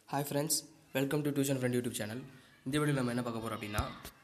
hi friends welcome to tuition friend YouTube channel இந்த வீடியோவில் நம்ம என்ன பார்க்க போகிறோம் அப்படின்னா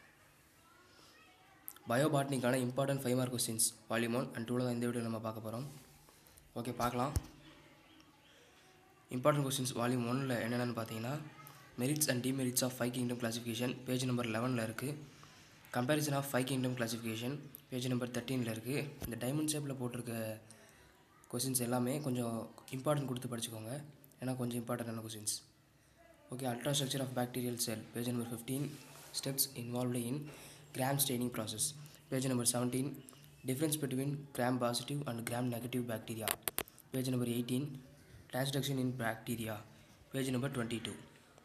பயோபாட்னிக்கான important five mark questions volume one and டூவில் தான் இந்த வீடியோவில் நம்ம பார்க்க போகிறோம் ஓகே பார்க்கலாம் இம்பார்ட்டன்ட் கொஸ்டின்ஸ் வால்யூம் ஒனில் என்னென்னு பார்த்தீங்கன்னா merits and demerits of five kingdom classification page number லெவனில் இருக்குது comparison of five kingdom classification page number தேர்ட்டீனில் இருக்குது இந்த டைமண்ட் ஷேப்பில் போட்டிருக்க கொஸ்டின்ஸ் எல்லாமே கொஞ்சம் இம்பார்ட்டன்ட் கொடுத்து படிச்சுக்கோங்க ஏன்னா கொஞ்சம் இம்பார்ட்டண்டான questions okay ultra structure of bacterial cell page number fifteen steps involved in gram staining process page number seventeen difference between gram positive and gram negative bacteria page number eighteen transduction in bacteria page number twenty two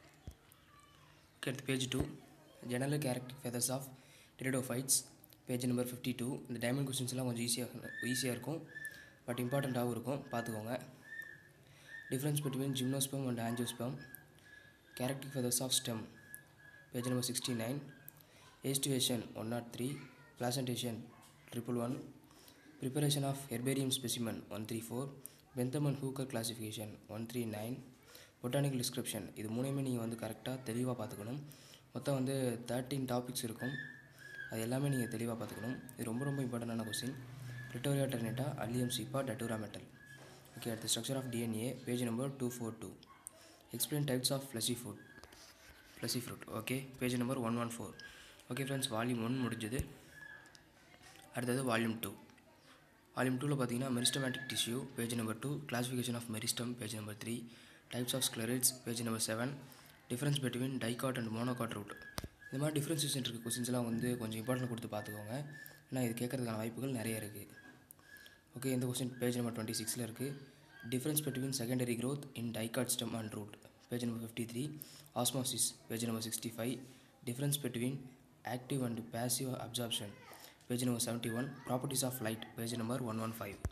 அடுத்து page two general character features of pteridophytes page number fifty two இந்த diamond கொஸ்டின்ஸ்லாம் கொஞ்சம் ஈஸியாக ஈஸியாக இருக்கும் but இம்பார்ட்டண்ட்டாகவும் இருக்கும் பார்த்துக்கோங்க difference between gymnosperm and angiosperm character features of stem page number sixty nine aestivation one naught three placentation triple one preparation of herbarium specimen one three four Bentham and Hooker classification one three nine botanical description இது மூணையுமே நீங்கள் வந்து கரெக்டாக தெளிவாக பார்த்துக்கணும் மொத்தம் வந்து thirteen topics இருக்கும் அது எல்லாமே நீங்கள் தெளிவாக பார்த்துக்கணும் இது ரொம்ப ரொம்ப இம்பார்ட்டண்டான question ரிட்டோரியா ternatea allium cepa datura metel okay அடுத்த structure of DNA page number two four two explain types of fleshy food fleshy fruit okay page number one one four okay friends volume one முடிஞ்சது அடுத்தது volume two volume டூவில் பார்த்தீங்கன்னா meristematic tissue page number two classification of meristem page number three types of sclereids page number seven difference between dicot and monocot root இந்த மாதிரி differentiation இருக்க கொஸ்டின்ஸ்லாம் வந்து கொஞ்சம் இம்பார்ட்டன்ட் கொடுத்து பார்த்துக்கோங்க ஏன்னா இது கேட்கறதுக்கான வாய்ப்புகள் நிறைய இருக்குது ஓகே இந்த கொஸ்டின் பேஜ் நம்பர் டுவெண்ட்டி சிக்ஸில் இருக்குது difference between secondary growth in dicot stem and root page number fifty three osmosis page number sixty five difference between active and passive absorption page number seventy one properties of light page number one one five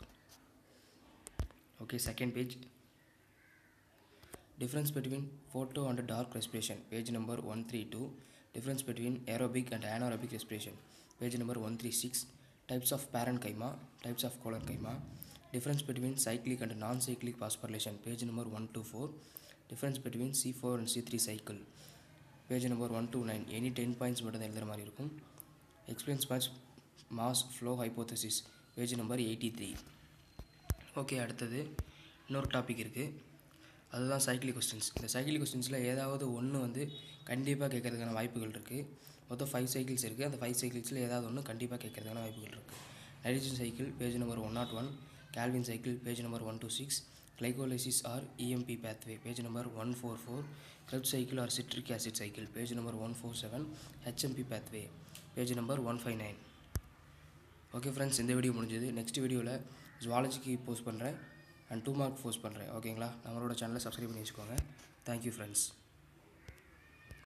okay second page difference between photo and dark respiration page number 132 difference between aerobic and anaerobic respiration page number 136 types of parenchyma types of collonchyma difference between cyclic and non-cyclic phosphorylation page number 124 difference between c4 and c3 cycle page number 129 any 10 points மட்டும் தான் எழுதுற மாதிரி இருக்கும் explains much mass flow hypothesis page number 83 okay அடுத்தது இன்னொரு topic இருக்குது அதுதான் cyclic questions இந்த சைக்கிளிக் கொஸ்டின்ஸில் ஏதாவது ஒன்று வந்து கண்டிப்பாக கேட்கறதுக்கான வாய்ப்புகள் இருக்குது மொத்தம் ஃபைவ் சைக்கிள்ஸ் இருக்குது அந்த ஃபைவ் சைக்கிள்ஸில் ஏதாவது ஒன்று கண்டிப்பாக கேட்கறதுக்கான வாய்ப்புகள் இருக்குது nitrogen cycle page number one naught one Calvin cycle page number one two six glycolysis or EMP pathway page number one four four Krebs cycle or citric acid cycle page number one four seven HMP pathway page number one five nine okay friends இந்த video முடிஞ்சது next வீடியோவில் ஜுவாலஜிக்கு post பண்ணுறேன் and two mark post பண்ணுறேன் ஓகேங்களா நம்மளோட சேனலை subscribe பண்ணி வச்சுக்கோங்க தேங்க்யூ ஃப்ரெண்ட்ஸ்